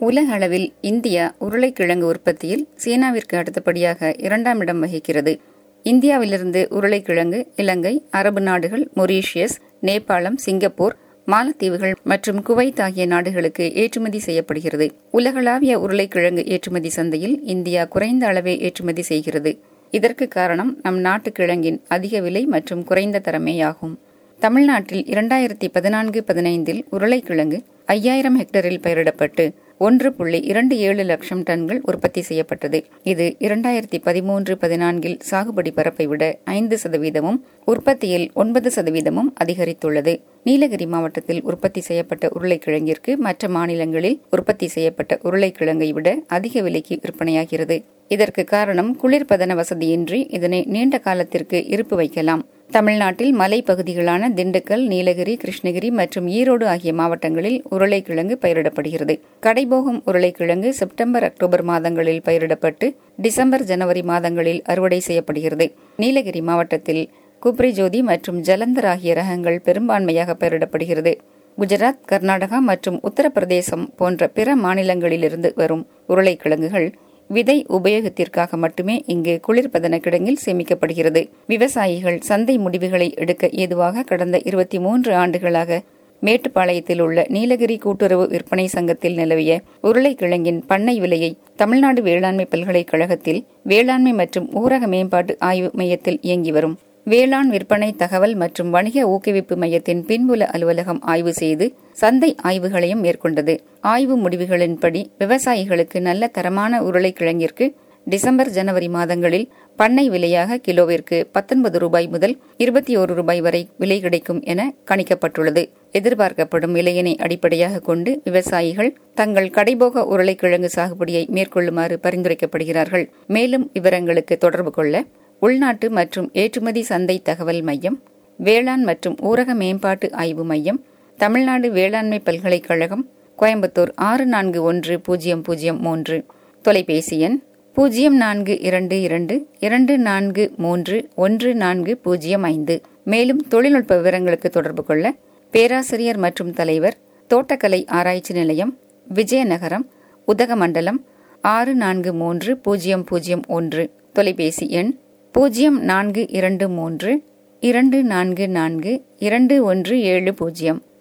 உலக அளவில் இந்தியா உருளைக்கிழங்கு உற்பத்தியில் சீனாவிற்கு அடுத்தபடியாக இரண்டாம் இடம் வகிக்கிறது இந்தியாவிலிருந்து உருளைக்கிழங்கு இலங்கை அரபு நாடுகள் மொரீஷியஸ் நேபாளம் சிங்கப்பூர் மாலத்தீவுகள் மற்றும் குவைத் ஆகிய நாடுகளுக்கு ஏற்றுமதி செய்யப்படுகிறது உலகளாவிய உருளைக்கிழங்கு ஏற்றுமதி சந்தையில் இந்தியா குறைந்த அளவே ஏற்றுமதி செய்கிறது இதற்கு காரணம் நம் நாட்டு கிழங்கின் அதிக விலை மற்றும் குறைந்த தரமேயாகும் தமிழ்நாட்டில் இரண்டாயிரத்தி பதினான்கு பதினைந்தில் உருளைக்கிழங்கு ஐயாயிரம் ஹெக்டரில் பயிரிடப்பட்டு ஒன்று புள்ளி இரண்டு ஏழு லட்சம் டன்கள் உற்பத்தி செய்யப்பட்டது இது இரண்டாயிரத்தி பதிமூன்று பதினான்கில் சாகுபடி பரப்பை விட ஐந்து சதவீதமும் உற்பத்தியில் ஒன்பது சதவீதமும் அதிகரித்துள்ளது நீலகிரி மாவட்டத்தில் உற்பத்தி செய்யப்பட்ட உருளைக்கிழங்கிற்கு மற்ற மாநிலங்களில் உற்பத்தி செய்யப்பட்ட உருளைக்கிழங்கை விட அதிக விலைக்கு விற்பனையாகிறது இதற்கு காரணம் குளிர்பதன வசதியின்றி இதனை நீண்ட காலத்திற்கு இருப்பு வைக்கலாம் தமிழ்நாட்டில் மலைப்பகுதிகளான திண்டுக்கல் நீலகிரி கிருஷ்ணகிரி மற்றும் ஈரோடு ஆகிய மாவட்டங்களில் உருளைக்கிழங்கு பயிரிடப்படுகிறது கடைபோகும் உருளைக்கிழங்கு செப்டம்பர் அக்டோபர் மாதங்களில் பயிரிடப்பட்டு டிசம்பர் ஜனவரி மாதங்களில் அறுவடை செய்யப்படுகிறது நீலகிரி மாவட்டத்தில் குப்ரி ஜோதி மற்றும் ஜலந்தர் ஆகிய ரகங்கள் பெரும்பான்மையாக பயிரிடப்படுகிறது குஜராத் கர்நாடகா மற்றும் உத்தரப்பிரதேசம் போன்ற பிற மாநிலங்களிலிருந்து வரும் உருளைக்கிழங்குகள் விதை உபயோகத்திற்காக மட்டுமே இங்கு குளிர்பதன கிடங்கில் சேமிக்கப்படுகிறது விவசாயிகள் சந்தை முடிவுகளை எடுக்க ஏதுவாக கடந்த இருபத்தி மூன்று ஆண்டுகளாக மேட்டுப்பாளையத்தில் உள்ள நீலகிரி கூட்டுறவு விற்பனை சங்கத்தில் நிலவிய உருளைக்கிழங்கின் பண்ணை விலையை தமிழ்நாடு வேளாண்மை பல்கலைக்கழகத்தில் வேளாண்மை மற்றும் ஊரக மேம்பாட்டு ஆய்வு மையத்தில் இயங்கி வரும் வேளாண் விற்பனை தகவல் மற்றும் வணிக ஊக்குவிப்பு மையத்தின் பின்புல அலுவலகம் ஆய்வு செய்து சந்தை ஆய்வுகளையும் மேற்கொண்டது ஆய்வு முடிவுகளின்படி விவசாயிகளுக்கு நல்ல தரமான உருளைக்கிழங்கிற்கு டிசம்பர் ஜனவரி மாதங்களில் பண்ணை விலையாக கிலோவிற்கு பத்தொன்பது ரூபாய் முதல் இருபத்தி ஒரு ரூபாய் வரை விலை கிடைக்கும் என கணிக்கப்பட்டுள்ளது எதிர்பார்க்கப்படும் விலையினை அடிப்படையாக கொண்டு விவசாயிகள் தங்கள் கடைபோக உருளைக்கிழங்கு சாகுபடியை மேற்கொள்ளுமாறு பரிந்துரைக்கப்படுகிறார்கள் மேலும் விவரங்களுக்கு தொடர்பு கொள்ள உள்நாட்டு மற்றும் ஏற்றுமதி சந்தை தகவல் மையம் வேளாண் மற்றும் ஊரக மேம்பாட்டு ஆய்வு மையம் தமிழ்நாடு வேளாண்மை பல்கலைக்கழகம் கோயம்புத்தூர் ஆறு நான்கு ஒன்று பூஜ்ஜியம் பூஜ்ஜியம் மூன்று தொலைபேசி எண் பூஜ்ஜியம் நான்கு இரண்டு இரண்டு இரண்டு நான்கு மூன்று ஒன்று நான்கு பூஜ்ஜியம் ஐந்து மேலும் தொழில்நுட்ப விவரங்களுக்கு தொடர்பு கொள்ள பேராசிரியர் மற்றும் தலைவர் தோட்டக்கலை ஆராய்ச்சி நிலையம் விஜயநகரம் உதகமண்டலம் ஆறு நான்கு மூன்று பூஜ்ஜியம் பூஜ்ஜியம் ஒன்று தொலைபேசி எண் பூஜ்ஜியம் நான்கு இரண்டு மூன்று இரண்டு நான்கு நான்கு இரண்டு ஒன்று ஏழு பூஜ்ஜியம்